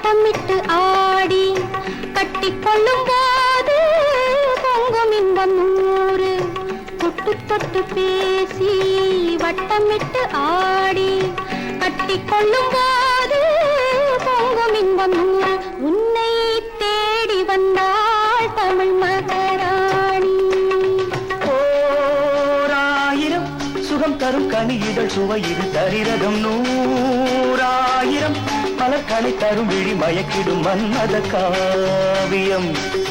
வட்டமிட்டு ஆடி கட்டிக்கொள்ளும் போது பொங்கும் இன்பம் நூறு தொட்டு தொட்டு பேசி வட்டமிட்டு ஆடி கட்டிக்கொள்ளும் போது பொங்கும் இன்பம் நூறு உன்னை தேடி வந்தாள் தமிழ் மகராணி ஓராயிரம் சுகம் தரும் கனி இதழ் சுவை இது தரிரகம் நூறாயிரம் மலர்களை தரும் விழி மயக்கிடும் மன்மத காவியம்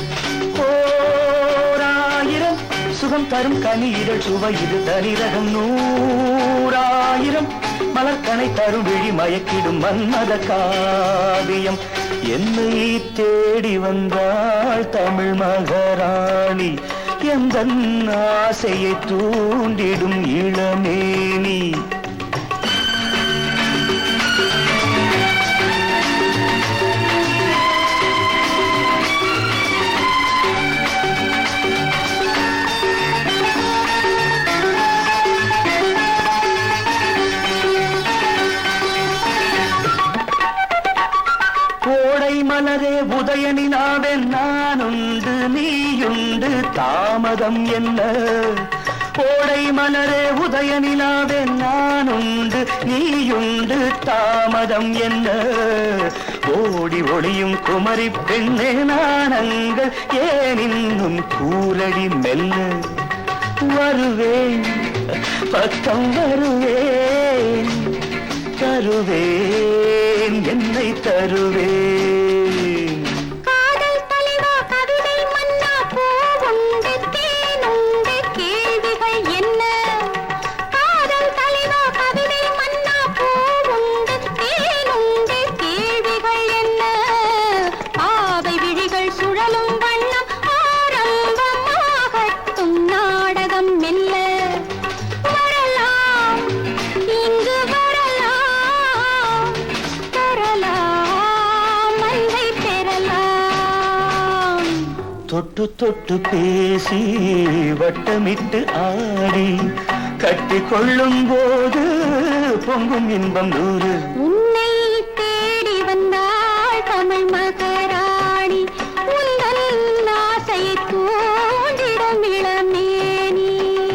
ஓராயிரம் சுகம் தரும் கனி இதழ் சுவை இது தரிரகம் நூறாயிரம் மலர்கனை தரும் விழி மயக்கிடும் மன்மத காவியம் என்னை தேடி வந்தாள் தமிழ் மகராணி எந்த ஆசையை தூண்டிடும் இளமேனி கோடை மலரே உதயனினாவென் நானுண்டு நீயுண்டு தாமதம் என்ன கோடை மலரே உதயனினாவென் நானுண்டு நீயுண்டு தாமதம் என்ன ஓடி ஒளியும் குமரி பெண்ணே நாணங்கள் ஏன் இன்னும் கூரடி மெல்ல வருவேன் பக்கம் வருவேன் தருவேன் என்னை தருவேன் காதல் தலைவா கவிதை மன்னா பூவுண்டு தேனுண்டு கேள்விகள் என்ன காதல் தலைவா கவிதை மன்னா பூவுண்டு தேனுண்டு கேள்விகள் என்ன பாவை விழிகள் சுழலும் வண்ணம் ஆரம்பமாகட்டும் நாடகம் மெல்ல வரலாம் இங்கு வரலாம் தரலாம் அன்பை பெறலாம் தொட்டு தொட்டு பேசி வட்டமிட்டு ஆடி கட்டி கொள்ளும் போது பொங்கும் இன்பம் நூறு உன்னை தேடி வந்தாள் தமிழ் மகராணி உந்தன் ஆசையை தூண்டிடும் இளமேனி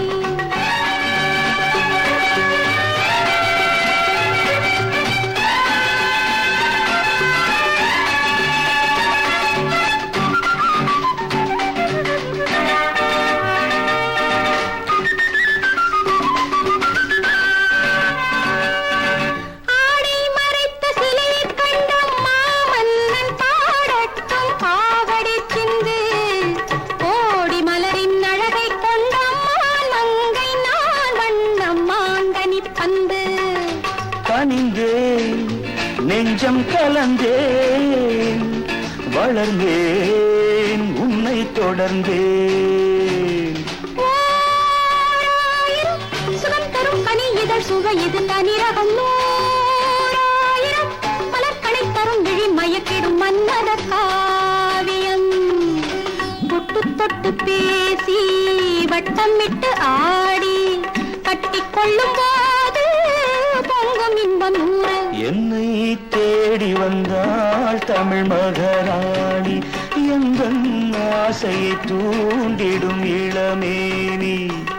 ஆடை மறைத்த சிலையைக் கண்ட மாமன்னன் பாடட்டும் காவடி சிந்து கோடி மலரின் அழகைக் கொண்ட மாமங்கை நான் வண்ணம் மாங்கனி பந்து கனிந்தேன் நெஞ்சம் கலந்தேன் வளர்ந்தேன் உன்னை தொடர்ந்தேன் ஓராயிரம் சுகம் தரும் கனி இதழ் சுவை இது தனிரகம் நூறாயிரம் மலர்களை தரும் விழி மயக்கிடும் மன்மத காவியம் தொட்டு தொட்டு பேசி வட்டமிட்டு ஆடி கட்டிக்கொள்ளும் போது பொங்கும் இன்பம் நூறு என்னை தேடி வந்தாள் தமிழ் மகராணி எந்த ஆசையை தூண்டிடும் இளமேனி